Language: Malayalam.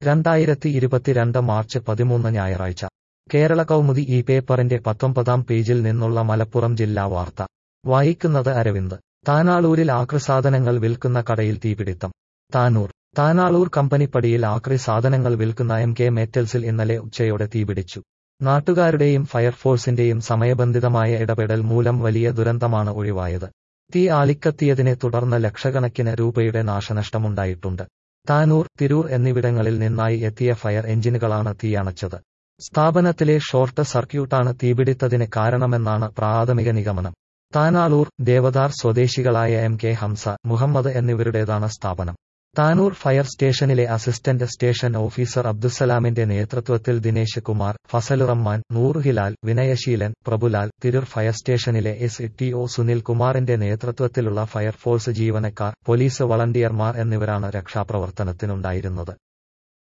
രണ്ടായിരത്തി ഇരുപത്തിരണ്ട് മാർച്ച് പതിമൂന്ന് ഞായറാഴ്ച കേരള കൗമുദി ഈ പേപ്പറിന്റെ പത്തൊമ്പതാം പേജിൽ നിന്നുള്ള മലപ്പുറം ജില്ലാ വാർത്ത വായിക്കുന്നത് അരവിന്ദ് താനാളൂരിൽ ആക്രി സാധനങ്ങൾ വിൽക്കുന്ന കടയിൽ തീപിടിത്തം താനൂർ താനാളൂർ കമ്പനിപ്പടിയിൽ ആക്രി സാധനങ്ങൾ വിൽക്കുന്ന എം കെ മെറ്റൽസിൽ ഇന്നലെ ഉച്ചയോടെ തീപിടിച്ചു നാട്ടുകാരുടെയും ഫയർഫോഴ്സിന്റെയും സമയബന്ധിതമായ ഇടപെടൽ മൂലം വലിയ ദുരന്തമാണ് ഒഴിവായത് തീ ആളിക്കത്തിയതിനെ തുടർന്ന് ലക്ഷക്കണക്കിന് രൂപയുടെ നാശനഷ്ടമുണ്ടായിട്ടുണ്ട് താനൂർ തിരൂർ എന്നിവിടങ്ങളിൽ നിന്നായി എത്തിയ ഫയർ എഞ്ചിനുകളാണ് തീയണച്ചത് സ്ഥാപനത്തിലെ ഷോർട്ട് സർക്യൂട്ടാണ് തീപിടിത്തതിന് കാരണമെന്നാണ് പ്രാഥമിക നിഗമനം താനാളൂർ ദേവദാർ സ്വദേശികളായ എം കെ ഹംസ മുഹമ്മദ് എന്നിവരുടേതാണ് സ്ഥാപനം താനൂർ ഫയർ സ്റ്റേഷനിലെ അസിസ്റ്റന്റ് സ്റ്റേഷൻ ഓഫീസർ അബ്ദുസലാമിന്റെ നേതൃത്വത്തിൽ ദിനേശ് കുമാർ ഫസലുറഹ്മാൻ നൂറുഹിലാൽ വിനയശീലൻ പ്രഭുലാൽ തിരൂർ ഫയർ സ്റ്റേഷനിലെ എസ് ടി ഒ സുനിൽ കുമാറിന്റെ നേതൃത്വത്തിലുള്ള ഫയർഫോഴ്സ് ജീവനക്കാർ പോലീസ് വളണ്ടിയർമാർ എന്നിവരാണ് രക്ഷാപ്രവർത്തനത്തിനുണ്ടായിരുന്നത്